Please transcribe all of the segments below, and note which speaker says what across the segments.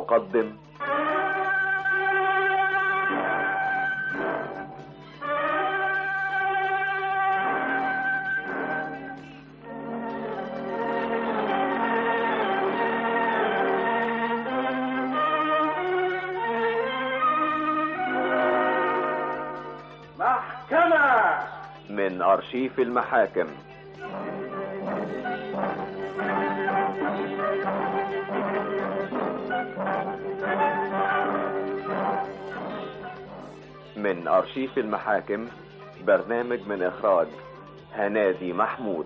Speaker 1: تقدم
Speaker 2: محكمة
Speaker 1: من أرشيف المحاكم من أرشيف المحاكم برنامج من إخراج هنادي محمود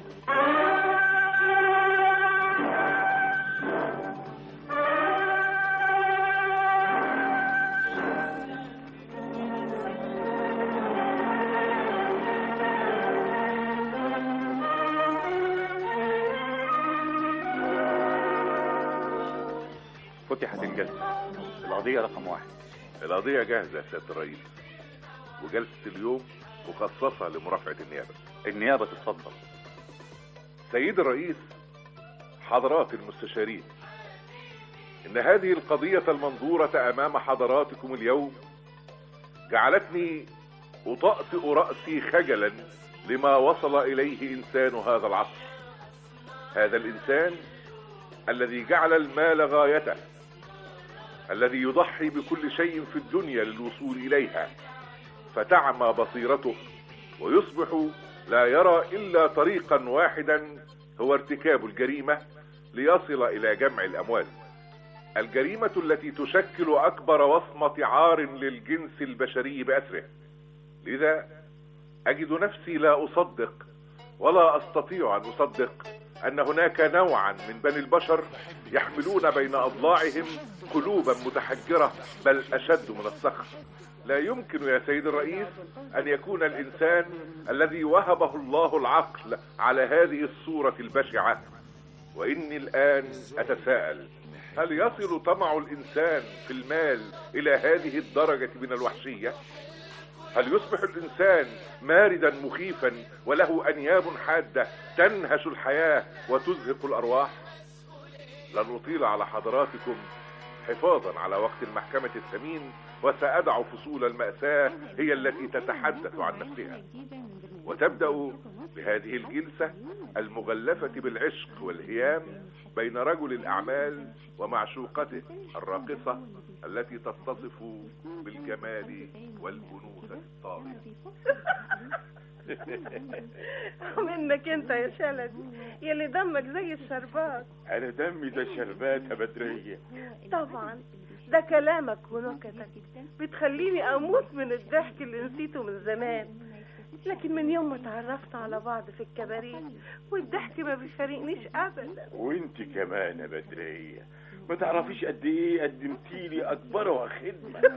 Speaker 3: فتحت الجلسة القضية رقم واحد
Speaker 4: القضية جاهزة يا سيادة الرئيس وجلسة اليوم مخصصة لمرافعة النيابة
Speaker 3: النيابة تتفضل
Speaker 4: سيد الرئيس حضرات المستشارين إن هذه القضية المنظورة أمام حضراتكم اليوم جعلتني أطأطئ رأسي خجلا لما وصل إليه إنسان هذا العصر هذا الإنسان الذي جعل المال غايته الذي يضحي بكل شيء في الدنيا للوصول إليها فتعمى بصيرته ويصبح لا يرى إلا طريقا واحدا هو ارتكاب الجريمة ليصل إلى جمع الأموال الجريمة التي تشكل أكبر وصمة عار للجنس البشري بأسره لذا أجد نفسي لا أصدق ولا أستطيع أن أصدق أن هناك نوعا من بني البشر يحملون بين أضلاعهم قلوبا متحجرة بل أشد من الصخر لا يمكن يا سيد الرئيس أن يكون الإنسان الذي وهبه الله العقل على هذه الصورة البشعة وإني الآن أتساءل هل يصل طمع الإنسان في المال إلى هذه الدرجة من الوحشية؟ هل يصبح الإنسان ماردا مخيفا وله أنياب حادة تنهش الحياة وتزهق الأرواح؟ لن أطيل على حضراتكم حفاظا على وقت المحكمة الثمين وسأدع فصول المأساة هي التي تتحدث عن نفسها وتبدأ بهذه الجلسة المغلفة بالعشق والهيام بين رجل الأعمال ومعشوقته الراقصة التي تتصف بالجمال والأنوثة الطاغية
Speaker 5: منك انت يا شلبي يلي دمك زي الشربات
Speaker 3: انا دمي ده شربات يا بدرية
Speaker 5: طبعا ده كلامك ونكتك بتخليني اموت من الضحك اللي نسيته من زمان لكن من يوم ما تعرفنا على بعض في الكباريه والضحك ما بيفارقنيش ابدا
Speaker 3: وانت كمان يا بدرية ما تعرفيش قد ايه قدمتي لي اكبرها خدمة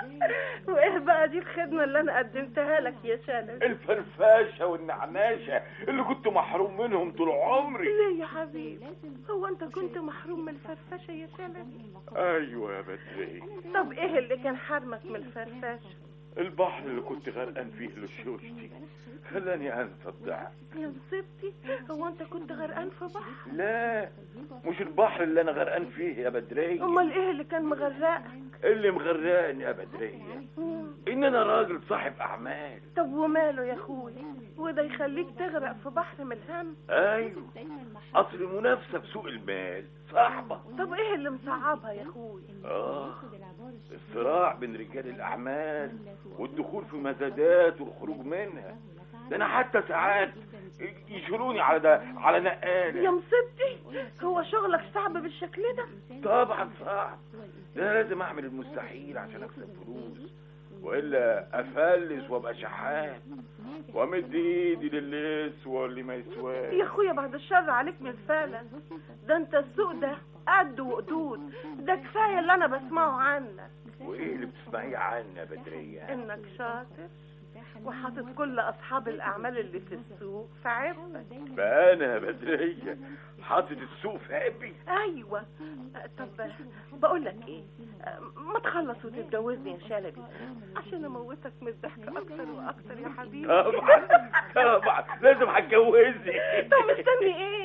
Speaker 5: وايه بقى دي الخدمه اللي انا قدمتها لك يا شلبي
Speaker 3: الفرفاشة والنعناشة اللي كنت محروم منهم طول عمري
Speaker 5: ليه يا حبيبي هو انت كنت محروم من الفرفشه يا شلبي
Speaker 3: ايوه يا بدرية
Speaker 5: طب ايه اللي كان حرمك من الفرفشه
Speaker 3: البحر اللي كنت غرقان فيه لشوشتي خلاني انسى الضحك
Speaker 5: يا مصيبتي هو انت كنت غرقان في بحر
Speaker 3: لا مش البحر اللي انا غرقان فيه يا بدرية
Speaker 5: امال ايه اللي كان مغرقك
Speaker 3: اللي مغرقني يا بدرية
Speaker 5: مم.
Speaker 3: ان انا راجل صاحب اعمال
Speaker 5: طب وماله يا اخويا وده يخليك تغرق في بحر من الهم
Speaker 3: ايوه اصل المنافسة في سوق المال صعبة
Speaker 5: طب ايه اللي مصعبها يا اخويا
Speaker 3: اه الصراع بين رجال الاعمال والدخول في مزادات والخروج منها ده انا حتى ساعات يشيلوني على ده على
Speaker 5: يا
Speaker 3: نقالة
Speaker 5: مصيبتي هو شغلك صعب بالشكل ده
Speaker 3: طبعا صعب ده انا لازم اعمل المستحيل عشان اكسب فلوس والا افلس وابقى شحات وامد ايدي للي يسوى واللي ما يسواش
Speaker 5: يا اخويا بعد الشر عليك من فعلا ده انت السوق ده قد وقدود ده كفايه اللي انا بسمعه عنك
Speaker 3: وايه اللي بتسمعيه عني يا بدرية
Speaker 5: انك شاطر وحاطط كل اصحاب الاعمال اللي في السوق في عبك
Speaker 3: بقى انا يا بدرية حاطط السوق في عبي
Speaker 5: ايوه طب بقول لك ايه ما تخلص وتتجوزني يا شلبي عشان اموتك من الضحك اكتر واكتر يا حبيبي
Speaker 3: طبعا طبعا لازم هتجوزي
Speaker 5: طب مستني ايه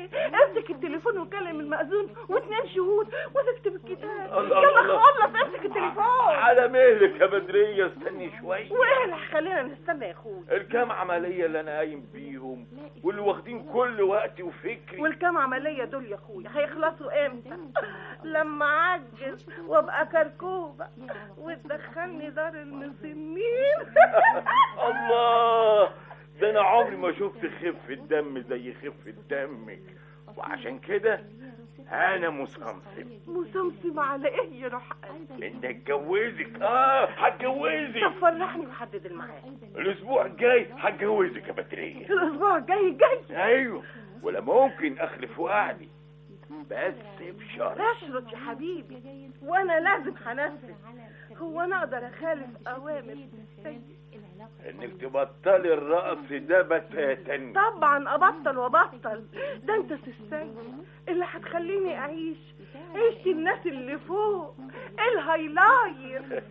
Speaker 5: امسك التليفون وكلم المأذون واثنين شهود وتكتب الكتاب
Speaker 3: الله
Speaker 5: يلا
Speaker 3: الله.
Speaker 5: خلص امسك التليفون
Speaker 3: على مهلك يا بدرية استني شوية
Speaker 5: وايه اللي هيخلينا نستنى يا اخويا
Speaker 3: الكام عملية اللي انا قايم بيهم واللي واخدين كل وقتي وفكري
Speaker 5: والكام عملية دول يا اخويا هيخلصوا امتى لما اعجز وابقى كركوبة وتدخلني دار المسنين
Speaker 3: الله ده انا عمري ما شفت خفة دم زي خفة دمك وعشان كده انا مسقمصم
Speaker 5: مسمسم على ايه يا روح قلبي
Speaker 3: ان اتجوزك اه هتجوزك
Speaker 5: طب فرحني وحدد الميعاد
Speaker 3: الاسبوع الجاي هتجوزك يا بدرية
Speaker 5: الاسبوع الجاي جاي
Speaker 3: ايوه ولا ممكن اخلف وعدي بس بشرط
Speaker 5: اشرط يا حبيبي وانا لازم هنفذ هو انا اقدر اخالف اوامر السيد
Speaker 3: انك تبطلي الرقص ده بتاتا
Speaker 5: طبعا ابطل وابطل ده انت السيد اللي هتخليني اعيش عيش الناس اللي فوق الهايلاير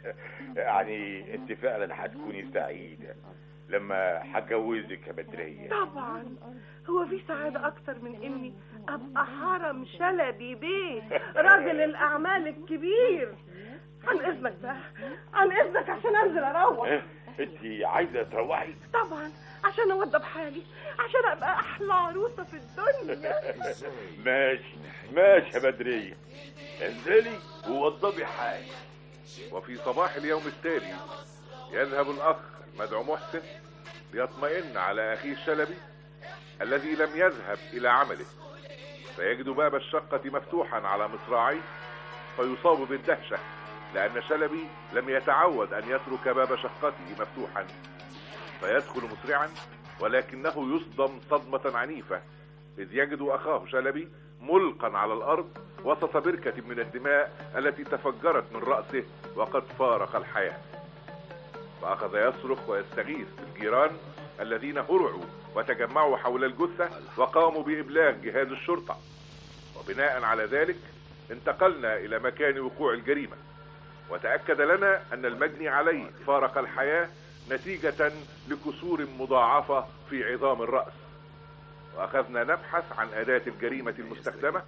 Speaker 3: يعني انت فعلا هتكوني سعيدة لما هتجوزك يا بدرية
Speaker 5: طبعا هو في سعادة أكتر من إني أبقى حرم شلبي بيه راجل الأعمال الكبير عن إذنك بقى عن إذنك عشان أنزل أروح
Speaker 3: اه، انت عايزة تروحي
Speaker 5: طبعا عشان أوضب حالي عشان أبقى أحلى عروسة في الدنيا
Speaker 3: ماشي ماشي يا بدرية انزلي ووضبي حالك
Speaker 4: وفي صباح اليوم التالي يذهب الأخ المدعو محسن ليطمئن على أخيه الشلبي الذي لم يذهب إلى عمله فيجد باب الشقة مفتوحا على مصراعيه فيصاب بالدهشة لأن شلبي لم يتعود أن يترك باب شقته مفتوحا فيدخل مسرعا ولكنه يصدم صدمة عنيفة إذ يجد أخاه شلبي ملقا على الأرض وسط بركة من الدماء التي تفجرت من رأسه وقد فارق الحياة فأخذ يصرخ ويستغيث بالجيران الذين هرعوا وتجمعوا حول الجثة وقاموا بإبلاغ جهاز الشرطة وبناء على ذلك انتقلنا إلى مكان وقوع الجريمة وتأكد لنا أن المجني عليه فارق الحياة نتيجة لكسور مضاعفة في عظام الرأس وأخذنا نبحث عن أداة الجريمة المستخدمة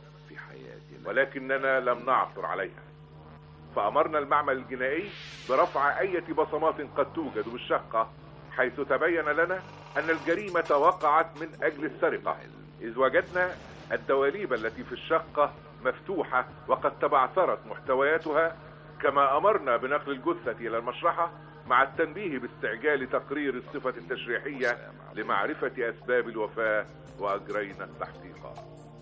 Speaker 4: ولكننا لم نعثر عليها فأمرنا المعمل الجنائي برفع أي بصمات قد توجد بالشقة حيث تبين لنا أن الجريمة وقعت من أجل السرقة إذ وجدنا الدواليب التي في الشقة مفتوحة وقد تبعثرت محتوياتها كما أمرنا بنقل الجثة إلى المشرحة مع التنبيه باستعجال تقرير الصفة التشريحية لمعرفة أسباب الوفاة وأجرينا التحقيق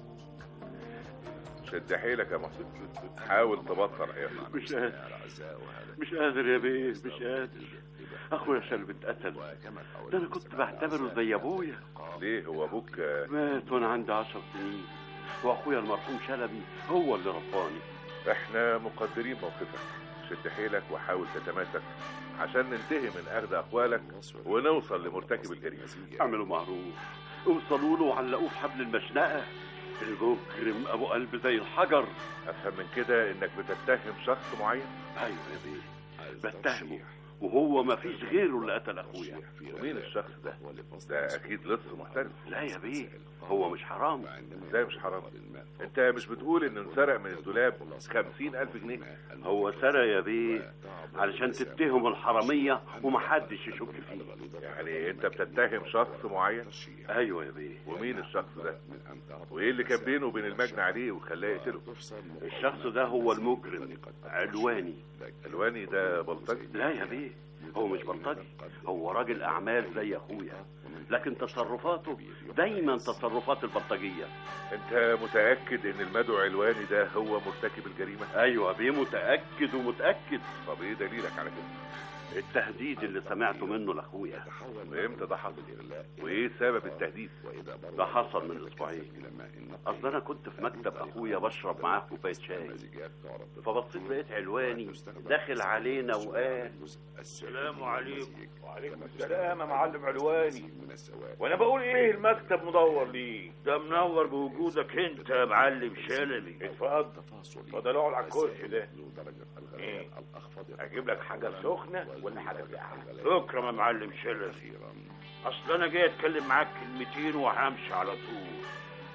Speaker 4: شد حيلك يا محسن حاول تبطل عيال
Speaker 2: مش قادر مش قادر يا بيه مش قادر اخويا شلبي اتقتل ده انا كنت بعتبره زي ابويا
Speaker 4: ليه هو ابوك آه،
Speaker 2: مات وانا عندي عشر سنين واخويا المرحوم شلبي هو اللي رباني
Speaker 4: احنا مقدرين موقفك شد حيلك وحاول تتماسك عشان ننتهي من اخذ اقوالك ونوصل لمرتكب الجريمه
Speaker 2: اعملوا معروف اوصلوا له وعلقوه في حبل المشنقه المجرم ابو قلب زي الحجر
Speaker 4: افهم من كده انك بتتهم شخص معين
Speaker 2: ايوه يا بيه بتهمه وهو ما فيش غيره اللي قتل اخويا
Speaker 4: ومين الشخص ده ده اكيد لص محترف
Speaker 2: لا يا بيه هو مش حرام
Speaker 4: ازاي مش حرام انت مش بتقول انه انسرق من الدولاب خمسين الف جنيه
Speaker 2: هو سرق يا بيه علشان تتهم الحراميه ومحدش يشك فيه
Speaker 4: يعني انت بتتهم شخص معين
Speaker 2: ايوه يا بيه
Speaker 4: ومين الشخص ده وايه اللي كان بينه وبين المجني عليه وخلاه يقتله
Speaker 2: الشخص ده هو المجرم علواني
Speaker 4: الواني ده بلطجي
Speaker 2: لا يا بيه هو مش بلطجي هو راجل اعمال زي اخويا لكن تصرفاته دايما تصرفات البلطجيه
Speaker 4: انت متاكد ان المدعو علواني ده هو مرتكب الجريمه
Speaker 2: ايوه بيه متاكد ومتاكد
Speaker 4: طب ايه دليلك على كده
Speaker 2: التهديد اللي سمعته منه لاخويا
Speaker 4: وامتى ده حصل وايه سبب التهديد
Speaker 2: ده حصل من اسبوعين اصل انا كنت في مكتب اخويا بشرب معاه كوبايه شاي فبصيت لقيت علواني داخل علينا وقال
Speaker 3: السلام عليكم وعليكم السلام يا معلم علواني وانا بقول ايه المكتب مدور ليه ده منور بوجودك انت يا معلم شلبي اتفضل اتفضل اقعد على الكرسي ده ايه اجيب لك حاجه سخنه ولا حاجه ساقعه اكرم يا معلم شلبي اصل انا جاي اتكلم معاك كلمتين وهمشي على طول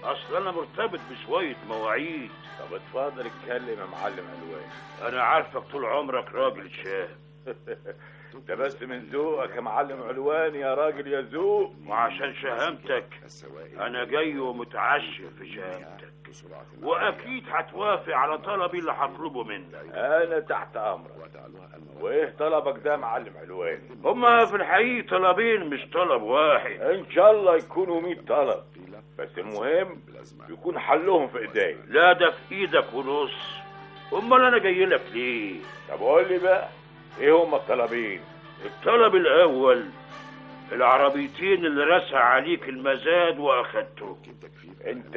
Speaker 3: اصل انا مرتبط بشويه مواعيد
Speaker 6: طب اتفضل اتكلم يا معلم علوان
Speaker 3: انا عارفك طول عمرك راجل شاب
Speaker 6: ده بس من ذوقك يا معلم علوان يا راجل يا ذوق
Speaker 3: وعشان شهامتك انا جاي ومتعشم في شهامتك واكيد هتوافق على طلبي اللي هطلبه منك
Speaker 6: انا تحت امرك وايه طلبك ده يا معلم علوان
Speaker 3: هما في الحقيقة طلبين مش طلب واحد
Speaker 6: ان شاء الله يكونوا 100 طلب بس المهم يكون حلهم في ايديا
Speaker 3: لا ده في ايدك ونص امال انا جاي لك ليه
Speaker 6: طب قول لي بقى ايه هما الطلبين
Speaker 3: الطلب الاول العربيتين اللي رسى عليك المزاد واخدته
Speaker 6: انت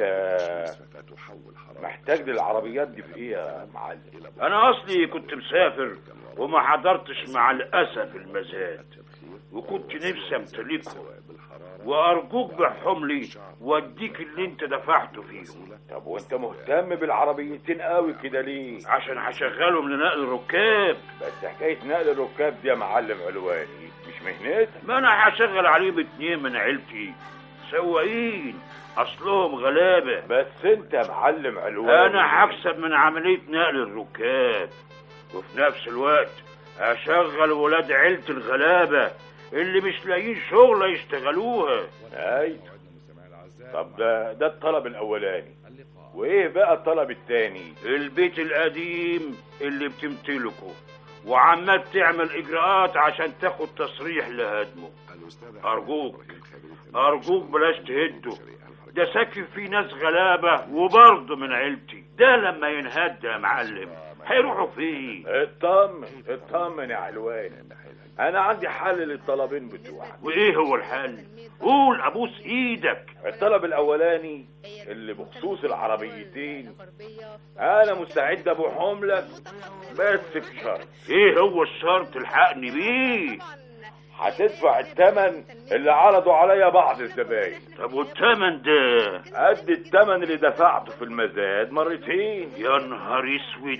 Speaker 6: محتاج للعربيات دي في ايه يا معلم
Speaker 3: انا اصلي كنت مسافر وما حضرتش مع الاسف المزاد وكنت نفسي امتلكهم وارجوك بحهم لي واديك اللي انت دفعته فيهم
Speaker 6: طب وانت مهتم بالعربيتين قوي كده ليه
Speaker 3: عشان هشغلهم لنقل الركاب
Speaker 6: بس حكايه نقل الركاب دي يا معلم علواني مش مهنتك
Speaker 3: ما انا هشغل عليهم اتنين من عيلتي سواقين اصلهم غلابه
Speaker 6: بس انت يا معلم علواني
Speaker 3: انا هكسب من عمليه نقل الركاب وفي نفس الوقت هشغل ولاد عيلة الغلابة اللي مش لاقيين شغلة يشتغلوها
Speaker 6: اي طب ده ده الطلب الاولاني وايه بقى الطلب التاني
Speaker 3: البيت القديم اللي بتمتلكه وعمال تعمل اجراءات عشان تاخد تصريح لهدمه ارجوك ارجوك بلاش تهده ده ساكن فيه ناس غلابة وبرضه من عيلتي ده لما ينهد يا معلم هيروحوا فين
Speaker 6: اطمن اطمن يا علوان انا عندي حل للطلبين بتوعك
Speaker 3: وايه هو الحل قول ابوس ايدك
Speaker 6: الطلب الاولاني اللي بخصوص العربيتين انا مستعد ابيعهم لك بس بشرط
Speaker 3: ايه هو الشرط الحقني بيه
Speaker 6: هتدفع الثمن اللي عرضوا عليا بعض الزباين
Speaker 3: طب والتمن ده
Speaker 6: قد الثمن اللي دفعته في المزاد مرتين
Speaker 3: يا نهار اسود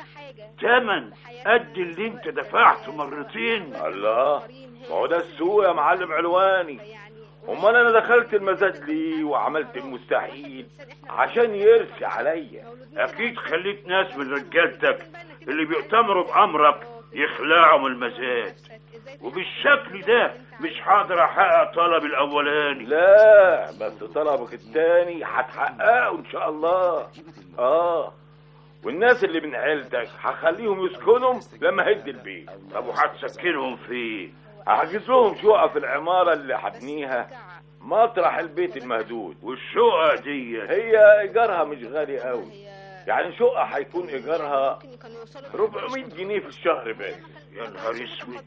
Speaker 3: تمن قد اللي انت دفعته مرتين
Speaker 6: الله ما هو ده السوق يا معلم علواني امال انا دخلت المزاد ليه وعملت المستحيل عشان يرسي عليا
Speaker 3: اكيد خليت ناس من رجالتك اللي بيؤتمروا بامرك يخلعوا من المزاد وبالشكل ده مش هقدر احقق طلبي الاولاني
Speaker 6: لا بس طلبك التاني هتحققه ان شاء الله اه والناس اللي من عيلتك هخليهم يسكنوا لما هد البيت
Speaker 3: طب وهتسكنهم فين
Speaker 6: هحجز لهم شقق في العمارة اللي هبنيها مطرح البيت المهدود
Speaker 3: والشقق دي
Speaker 6: هي ايجارها مش غالي قوي يعني شقة هيكون ايجارها 400 جنيه في الشهر بس
Speaker 3: يا نهار اسود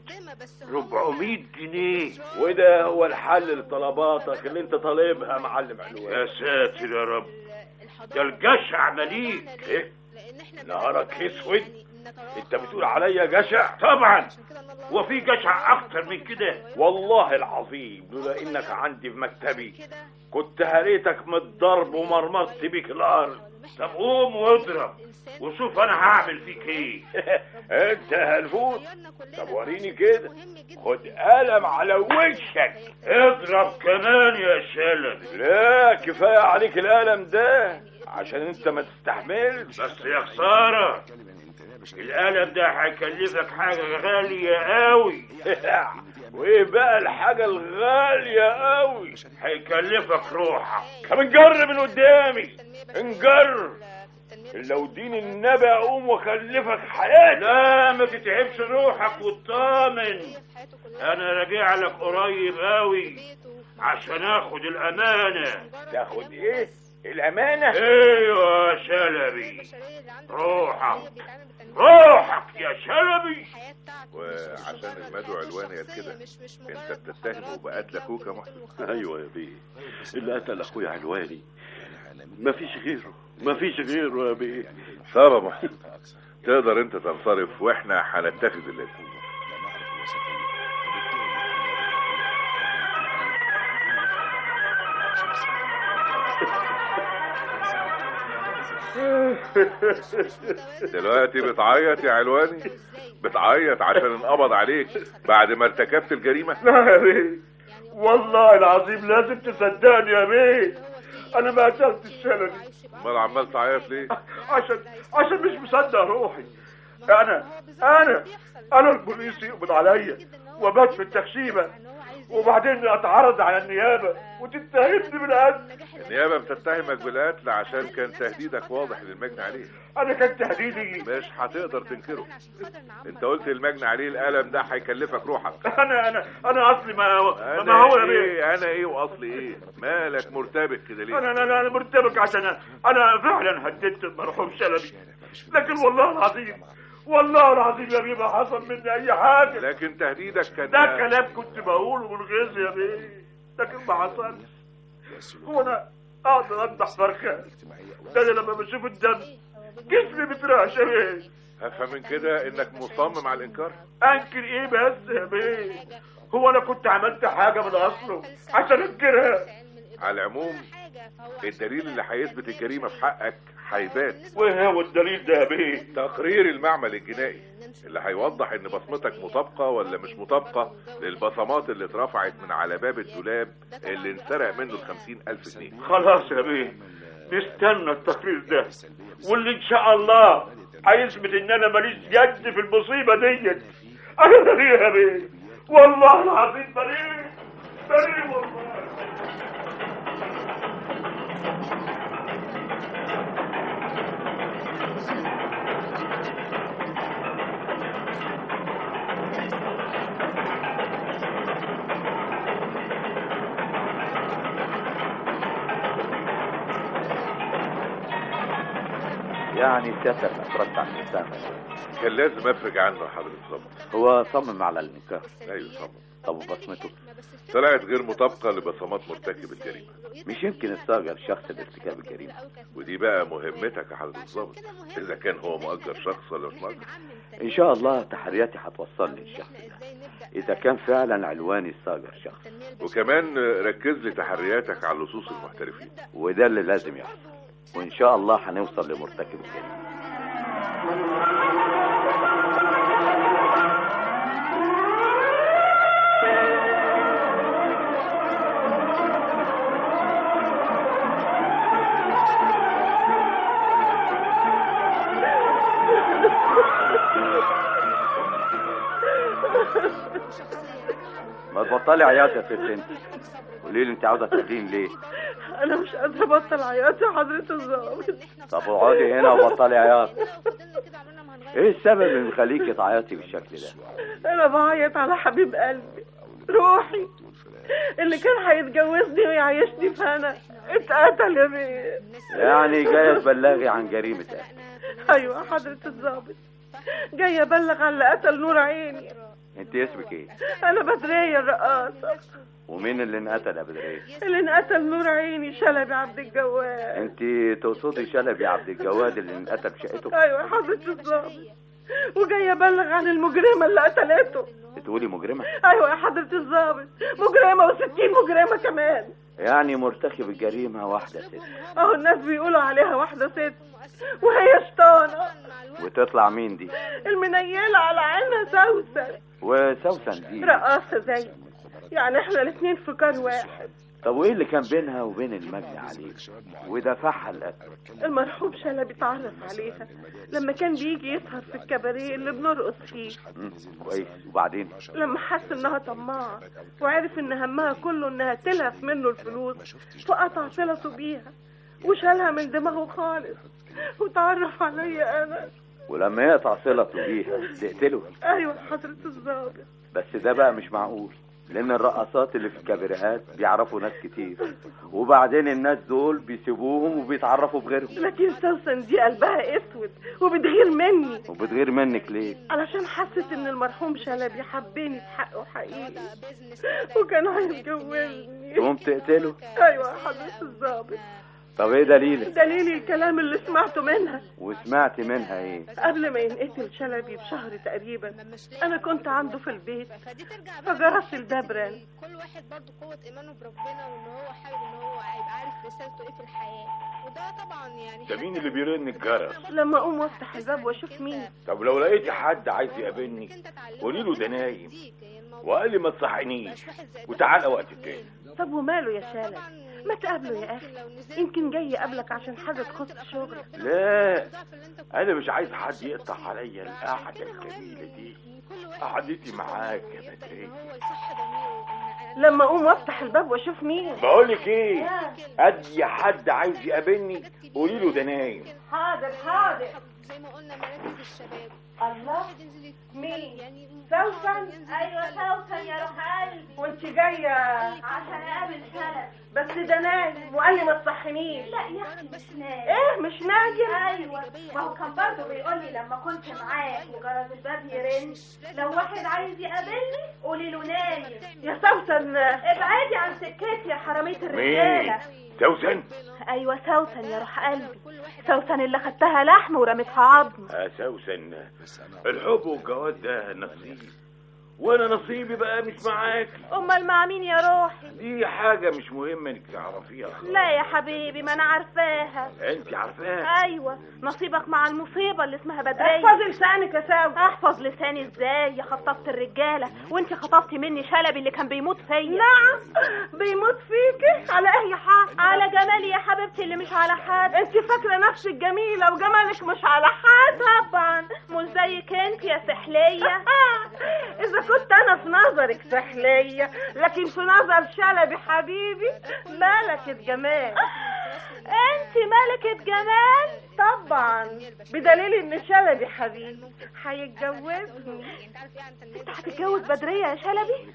Speaker 3: 400 جنيه
Speaker 6: وده هو الحل لطلباتك اللي انت طالبها معلم علوان
Speaker 3: يا ساتر يا رب ده الجشع مليك
Speaker 6: ايه نهارك اسود انت بتقول عليا جشع
Speaker 3: طبعا وفي جشع اكتر من كده
Speaker 6: والله العظيم لولا انك عندي في مكتبي كنت هريتك من الضرب ومرمطت بيك الارض
Speaker 3: طب قوم واضرب وشوف انا هعمل فيك ايه
Speaker 6: انت هلفوت طب وريني كده خد قلم على وشك
Speaker 3: اضرب كمان يا شلبي
Speaker 6: لا كفايه عليك القلم ده عشان انت ما تستحملش
Speaker 3: بس يا خساره القلم ده هيكلفك حاجه غاليه قوي
Speaker 6: وايه بقى الحاجه الغاليه قوي
Speaker 3: هيكلفك روحك
Speaker 6: طب انجر من قدامي انجر لو دين النبي اقوم واكلفك حياتي
Speaker 3: لا ما تتعبش روحك واطمن انا راجع لك قريب قوي عشان اخد الامانه
Speaker 6: تاخد ايه الامانه
Speaker 3: ايوه يا شلبي روحك روحك يا شلبي
Speaker 4: وعشان المدعو علواني قال كده انت بتتهمه بقتل اخوك يا محسن
Speaker 2: ايوه يا بيه اللي قتل اخويا علواني مفيش غيره مفيش غيره يا بيه
Speaker 4: طب يا محسن تقدر انت تنصرف واحنا هنتخذ اللازم دلوقتي بتعيط يا علواني بتعيط عشان انقبض عليك بعد ما ارتكبت الجريمة
Speaker 3: لا يا بيه والله العظيم لازم تصدقني يا بيه انا ما قتلت الشلبي
Speaker 4: امال عمال تعيط ليه
Speaker 3: عشان عشان مش مصدق روحي انا انا انا البوليس يقبض عليا وبات في التخشيبه وبعدين اتعرض على النيابه وتتهمني بالقتل
Speaker 4: النيابه بتتهمك بالقتل عشان كان تهديدك واضح للمجني عليه
Speaker 3: انا كان تهديدي
Speaker 4: مش هتقدر تنكره انت قلت المجني عليه القلم ده هيكلفك روحك
Speaker 3: انا انا انا اصلي ما ما
Speaker 4: انا
Speaker 3: هو يا بيه
Speaker 4: ايه انا ايه واصلي ايه مالك مرتبك كده ليه
Speaker 3: انا انا انا مرتبك عشان انا فعلا هددت المرحوم شلبي لكن والله العظيم والله العظيم يا بيه ما حصل مني اي حاجه
Speaker 4: لكن تهديدك كان
Speaker 3: ده كلام كنت بقوله من غيظ يا بيه لكن ما حصلش هو انا اقدر اذبح فرخه ده انا لما بشوف الدم جسمي بيترعش يا بيه
Speaker 4: افهم من كده انك مصمم على الانكار
Speaker 3: انكر ايه بس يا بيه هو انا كنت عملت حاجه من اصله عشان انكرها
Speaker 4: على العموم الدليل اللي هيثبت الجريمه في حقك هيبان
Speaker 3: وايه هو الدليل ده يا بيه
Speaker 4: تقرير المعمل الجنائي اللي هيوضح ان بصمتك مطابقه ولا مش مطابقه للبصمات اللي اترفعت من على باب الدولاب اللي انسرق منه الخمسين الف جنيه
Speaker 3: خلاص يا بيه نستنى التقرير ده واللي ان شاء الله هيثبت ان انا ماليش يد في المصيبه ديت انا بريء يا بيه والله العظيم بريء بريء والله
Speaker 7: يعني سيادتك أفرجت عن الإنسان
Speaker 4: كان لازم افرج عنه يا حضرة الضابط
Speaker 7: هو صمم على الإنكار
Speaker 4: ايوه صمم
Speaker 7: طب وبصمته
Speaker 4: طلعت غير مطابقه لبصمات مرتكب الجريمه
Speaker 7: مش يمكن الصاغر شخص لارتكاب الجريمة
Speaker 4: ودي بقى مهمتك يا حضرة الضابط اذا كان هو مؤجر شخص ولا مش مؤجر
Speaker 7: إن شاء الله تحرياتي هتوصلني الشخص ده إذا كان فعلا علواني الصاغر شخص
Speaker 4: وكمان ركز لي تحرياتك على لصوص المحترفين
Speaker 7: وده اللي لازم يحصل وإن شاء الله هنوصل لمرتكب الجريمة ما تبطلي عياط يا ست انت قولي لي انت عاوزه تاخدين ليه
Speaker 5: انا مش قادره ابطل عياط يا حضره الظابط
Speaker 7: طب اقعدي هنا وبطلي عياط ايه السبب اللي مخليكي تعيطي بالشكل ده
Speaker 5: انا بعيط على حبيب قلبي روحي اللي كان هيتجوزني ويعيشني في هنا اتقتل يا بيه
Speaker 7: يعني جايه تبلغي عن جريمه قتل
Speaker 5: ايوه حضره الظابط جاي ابلغ على اللي قتل نور عيني
Speaker 7: انت اسمك ايه
Speaker 5: انا بدريه الرقاصه
Speaker 7: ومين اللي انقتل يا بدريه
Speaker 5: اللي انقتل نور عيني شلبي عبد الجواد
Speaker 7: انت تقصدي شلبي عبد الجواد اللي انقتل في شقته
Speaker 5: ايوه يا حضره الظابط وجاي ابلغ عن المجرمه اللي قتلته
Speaker 7: بتقولي مجرمه
Speaker 5: ايوه يا حضره الظابط مجرمه وستين مجرمه كمان
Speaker 7: يعني مرتكب الجريمه واحده ست
Speaker 5: اهو الناس بيقولوا عليها واحده ست وهي شطانه
Speaker 7: وتطلع مين دي
Speaker 5: المنيله على عينها سوسن
Speaker 7: وسوسن دي
Speaker 5: رقاصه زي يعني احنا الاثنين في كار واحد
Speaker 7: طب وايه اللي كان بينها وبين المجني عليه ودفعها القتل
Speaker 5: المرحوم شلبي اتعرف عليها لما كان بيجي يسهر في الكباريه اللي بنرقص فيه
Speaker 7: مم، كويس وبعدين
Speaker 5: لما حس انها طماعه وعرف ان همها كله انها تلهف منه الفلوس فقطع صلته بيها وشالها من دماغه خالص وتعرف عليا انا
Speaker 7: ولما يقطع صلته بيها تقتله
Speaker 5: ايوه حضره الظابط
Speaker 7: بس ده بقى مش معقول لان الرقصات اللي في الكابريهات بيعرفوا ناس كتير وبعدين الناس دول بيسيبوهم وبيتعرفوا بغيرهم
Speaker 5: لكن سوسن دي قلبها اسود وبتغير مني
Speaker 7: وبتغير منك ليه
Speaker 5: علشان حست ان المرحوم شلبي حبني بحقه حقيقي وكان هيتجوزني
Speaker 7: تقوم تقتله
Speaker 5: ايوه يا حضره الظابط
Speaker 7: طب ايه دليلك
Speaker 5: دليل الكلام اللي سمعته منها
Speaker 7: وسمعت منها ايه
Speaker 5: قبل ما ينقتل شلبي بشهر تقريبا انا كنت عنده في البيت فجرس الباب رن
Speaker 8: كل واحد برضه قوة إيمانه بربنا وإن هو حابب إن هو هيبقى عارف رسالته إيه في الحياة وده طبعا يعني
Speaker 6: ده مين اللي بيرن الجرس
Speaker 5: لما اقوم وافتح الباب واشوف مين
Speaker 6: طب لو لقيتي حد عايز يقابلني قولي له ده نايم وقال لي ما تصحينيش وتعالى وقت تاني
Speaker 5: طب وماله يا شلبي ما تقابله يا اخي يمكن جاي يقابلك عشان حاجه تخص شغلك
Speaker 6: لا انا مش عايز حد يقطع عليا القعده الجميله دي قعدتي معاك يا بدري
Speaker 5: لما اقوم وافتح الباب واشوف مين
Speaker 6: بقول لك ايه اي حد عايز يقابلني قولي له ده نايم
Speaker 5: حاضر حاضر
Speaker 8: زي ما قلنا مراكز الشباب
Speaker 5: الله
Speaker 8: تنزلي
Speaker 5: مين
Speaker 8: يعني
Speaker 5: سوسن
Speaker 9: ايوه سوسن يا روح قلبي
Speaker 5: وانت جايه
Speaker 9: عشان اقابل شلبي
Speaker 5: بس ده نايم وقال لي ما تصحنيش
Speaker 9: لا يا اختي مش نايم
Speaker 5: ايه مش نايم
Speaker 9: ايوه ما هو كان برضه بيقول لي لما كنت معاه وجرس الباب يرن لو واحد عايز يقابلني قولي له نايم
Speaker 5: يا سوسن
Speaker 9: ابعدي عن سكتي يا حراميه الرجاله
Speaker 6: سوسن
Speaker 9: ايوه سوسن يا روح قلبي سوسن اللي خدتها لحم ورميتها عظم
Speaker 6: يا سوسن الحب والجواز ده نصيب وانا نصيبي بقى مش معاك
Speaker 9: امال مع مين يا روحي
Speaker 6: دي حاجه مش مهمه انك تعرفيها
Speaker 9: لا يا حبيبي ما انا عارفاها
Speaker 6: انت عارفاها
Speaker 9: ايوه نصيبك مع المصيبه اللي اسمها بدريه
Speaker 5: احفظي لسانك يا سوسن
Speaker 9: احفظ لساني ازاي يا خطفت الرجاله وانت خطفتي مني شلبي اللي كان بيموت فيا
Speaker 5: نعم بيموت فيكي على اي حال
Speaker 9: على جمالي يا حبيبتي اللي مش على حد
Speaker 5: انت فاكره نفسك جميله وجمالك مش على حد
Speaker 9: طبعا مش زيك انت يا سحليه
Speaker 5: اذا كنت انا في نظرك سحليه لكن في نظر شلبي حبيبي ملكة جمال
Speaker 9: انت ملكة جمال
Speaker 5: طبعا بدليل ان شلبي حبيبي هيتجوزني
Speaker 9: انت هتتجوز بدرية يا شلبي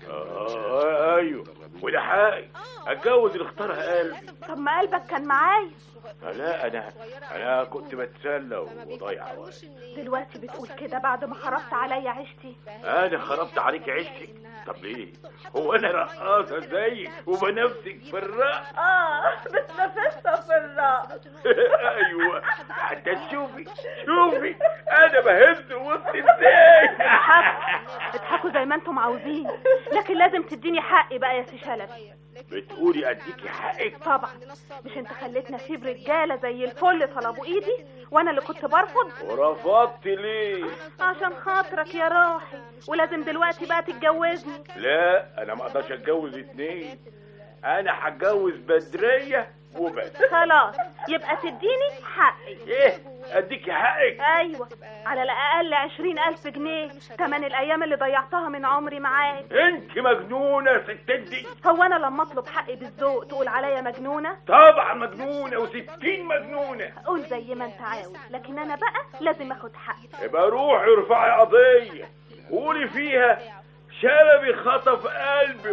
Speaker 6: آه ايوه وده حقي اتجوز اللي اختارها قلبي
Speaker 9: طب ما قلبك كان معايا
Speaker 6: لا انا انا كنت بتسلى وضايع وقت
Speaker 9: دلوقتي بتقول كده بعد ما خربت عليا عيشتي
Speaker 6: انا خربت عليك عيشتك طب ليه هو انا رقاصه زيك وبنفسك في الرقص
Speaker 5: اه بتنافسها في الرقص
Speaker 6: ايوه حتى تشوفي شوفي انا بهز وسط ازاي
Speaker 9: اضحكوا اضحكوا زي ما انتم عاوزين لكن لازم تديني حقي بقى يا سي شلبي
Speaker 6: بتقولي اديكي حقك
Speaker 9: طبعا مش انت خليتني اسيب رجاله زي الفل طلبوا ايدي وانا اللي كنت برفض
Speaker 6: ورفضت ليه
Speaker 9: عشان خاطرك يا روحي ولازم دلوقتي بقى تتجوزني
Speaker 6: لا انا ما اقدرش اتجوز اتنين انا هتجوز بدريه وبس
Speaker 9: خلاص يبقى تديني حقي
Speaker 6: ايه اديكي حقك
Speaker 9: ايوه على الاقل عشرين الف جنيه تمن الايام اللي ضيعتها من عمري معاك
Speaker 6: انت مجنونه يا ست دي
Speaker 9: هو انا لما اطلب حقي بالذوق تقول عليا مجنونه
Speaker 6: طبعا مجنونه وستين مجنونه
Speaker 9: قول زي ما انت عاوز لكن انا بقى لازم اخد حقي
Speaker 6: يبقى روحي ارفعي قضيه قولي فيها شلبي خطف قلبي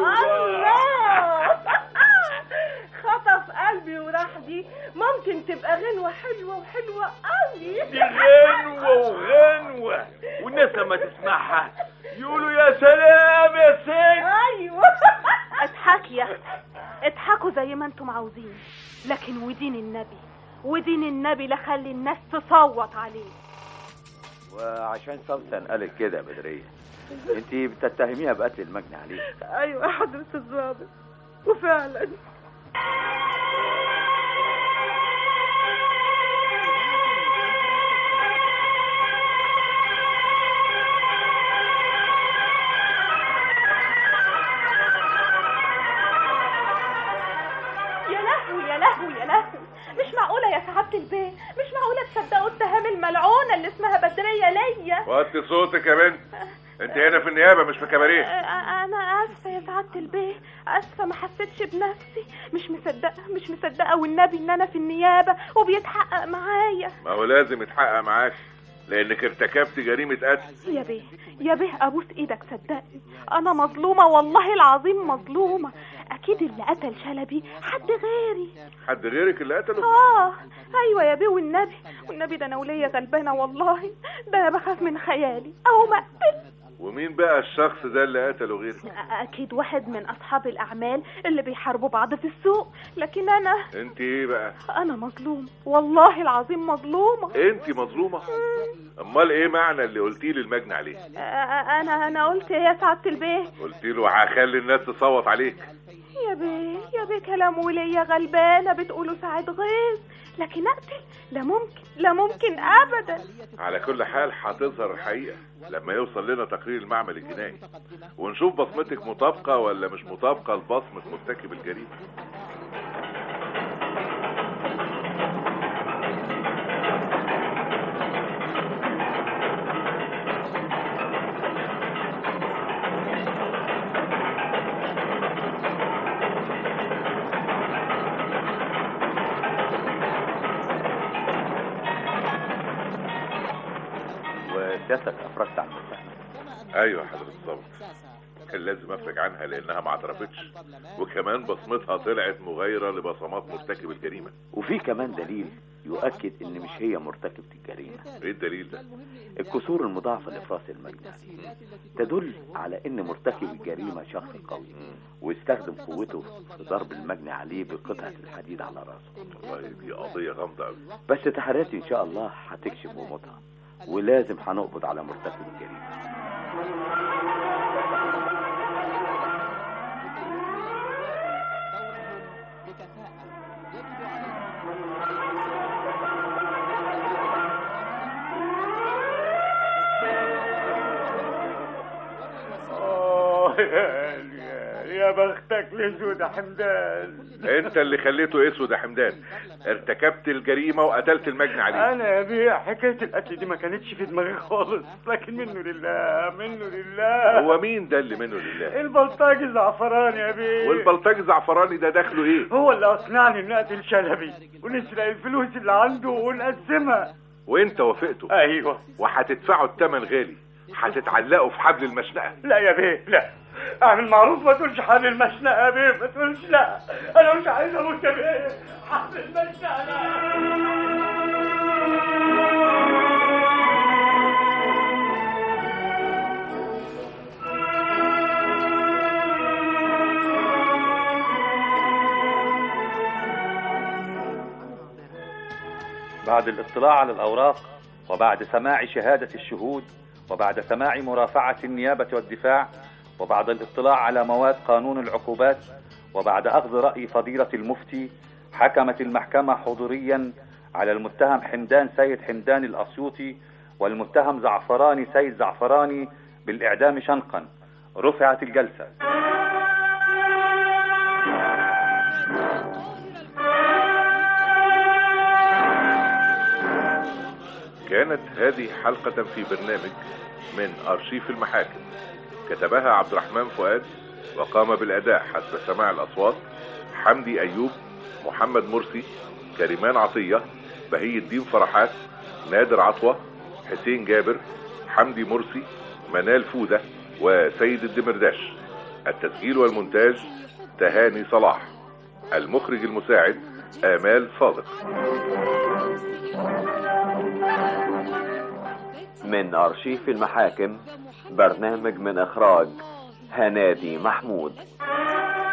Speaker 5: الله خطف قلبي وراح دي ممكن تبقى غنوة حلوة وحلوة قوي
Speaker 6: دي غنوة وغنوة والناس لما تسمعها يقولوا يا سلام يا سيد
Speaker 5: ايوه
Speaker 9: اضحكي يا اختي اضحكوا زي ما انتم عاوزين لكن ودين النبي ودين النبي لخلي الناس تصوت عليه
Speaker 7: وعشان سوسن قالت كده يا بدرية انت بتتهميها بقتل المجني عليك
Speaker 5: ايوه يا حضرة الضابط وفعلا
Speaker 9: يا لهوي يا لهوي يا لهوي مش معقولة يا سعادة البيه مش معقولة تصدقوا التهام الملعونة اللي اسمها بدرية ليا
Speaker 4: وطي صوتك يا بنت انت هنا في النيابه مش في كباريه
Speaker 9: أ- انا اسفة يا سعادة البيه اسفة ما حسيتش بنفسي مش مصدقة مش مصدقة والنبي ان انا في النيابة وبيتحقق معايا
Speaker 4: ما هو لازم يتحقق معاك لانك ارتكبت جريمه قتل
Speaker 9: يا بيه يا بيه ابوس ايدك صدقني انا مظلومة والله العظيم مظلومة اكيد اللي قتل شلبي حد غيري
Speaker 4: حد غيرك اللي قتله
Speaker 9: اه ايوه يا بيه والنبي والنبي ده انا ولية غلبانة والله ده انا بخاف من خيالي اهو مقتل
Speaker 4: ومين بقى الشخص ده اللي قتله غيرك
Speaker 9: أ- اكيد واحد من اصحاب الاعمال اللي بيحاربوا بعض في السوق لكن انا
Speaker 4: انت ايه بقى
Speaker 9: انا مظلوم والله العظيم مظلومة
Speaker 4: انت مظلومه امال ايه معنى اللي قلتيه للمجني عليه
Speaker 9: أ- أ- انا انا قلت إيه يا سعادة البيه
Speaker 4: قلت له هخلي الناس تصوت عليك
Speaker 9: يا بيه يا بيه كلام ولية غلبانة بتقولوا ساعة غيظ لكن اقتل لا ممكن لا ممكن ابدا
Speaker 4: على كل حال هتظهر الحقيقه لما يوصل لنا تقرير المعمل الجنائي ونشوف بصمتك مطابقه ولا مش مطابقه لبصمه مرتكب الجريمه
Speaker 7: سيادتك افرجت عن المتهم
Speaker 4: ايوه يا حضرة الضابط كان لازم افرج عنها لانها ما اعترفتش وكمان بصمتها طلعت مغايرة لبصمات مرتكب الجريمة
Speaker 7: وفي كمان دليل يؤكد ان مش هي مرتكبة الجريمة
Speaker 4: ايه الدليل ده
Speaker 7: الكسور المضاعفة لفراس المجني تدل على ان مرتكب الجريمة شخص قوي واستخدم قوته في ضرب المجني عليه بقطعة الحديد على راسه
Speaker 4: والله دي قضية غامضة قوي
Speaker 7: بس تحرياتي ان شاء الله هتكشف غموضها ولازم هنقبض على مرتكب الجريمة
Speaker 10: آه يا يا بختك الاسود يا حمدان
Speaker 4: انت اللي خليته اسود يا حمدان ارتكبت الجريمة وقتلت المجني عليه
Speaker 10: انا يا بيه حكايه القتل دي ما كانتش في دماغي خالص لكن منه لله منه لله
Speaker 4: هو مين ده اللي منه لله
Speaker 10: البلطجي الزعفراني يا بيه
Speaker 4: والبلطجي الزعفراني ده دخله ايه
Speaker 10: هو اللي اقنعني اني اقتل شلبي ونسرق الفلوس اللي عنده ونقسمها
Speaker 4: وانت وافقته
Speaker 10: ايوه
Speaker 4: وهتدفعوا الثمن غالي هتتعلقوا في حبل المشنقة
Speaker 10: لا يا بيه لا اعمل معروف ما تقولش حبل المشنقه يا بيه ما تقولش لا انا مش عايز اموت يا بيه حبل المشنقه لا
Speaker 11: بعد الاطلاع على الأوراق وبعد سماع شهادة الشهود وبعد سماع مرافعة النيابة والدفاع وبعد الاطلاع على مواد قانون العقوبات وبعد أخذ رأي فضيلة المفتي حكمت المحكمة حضوريا على المتهم حمدان سيد حمدان الأسيوطي والمتهم زعفراني سيد زعفراني بالإعدام شنقا رفعت الجلسة
Speaker 4: كانت هذه حلقة في برنامج من أرشيف المحاكم كتبها عبد الرحمن فؤاد وقام بالأداء حسب سماع الأصوات حمدي أيوب محمد مرسي كريمان عطية بهي الدين فرحات نادر عطوة حسين جابر حمدي مرسي منال فودة وسيد الدمرداش التسجيل والمونتاج تهاني صلاح المخرج المساعد آمال صادق
Speaker 1: من أرشيف المحاكم برنامج من إخراج هنادي محمود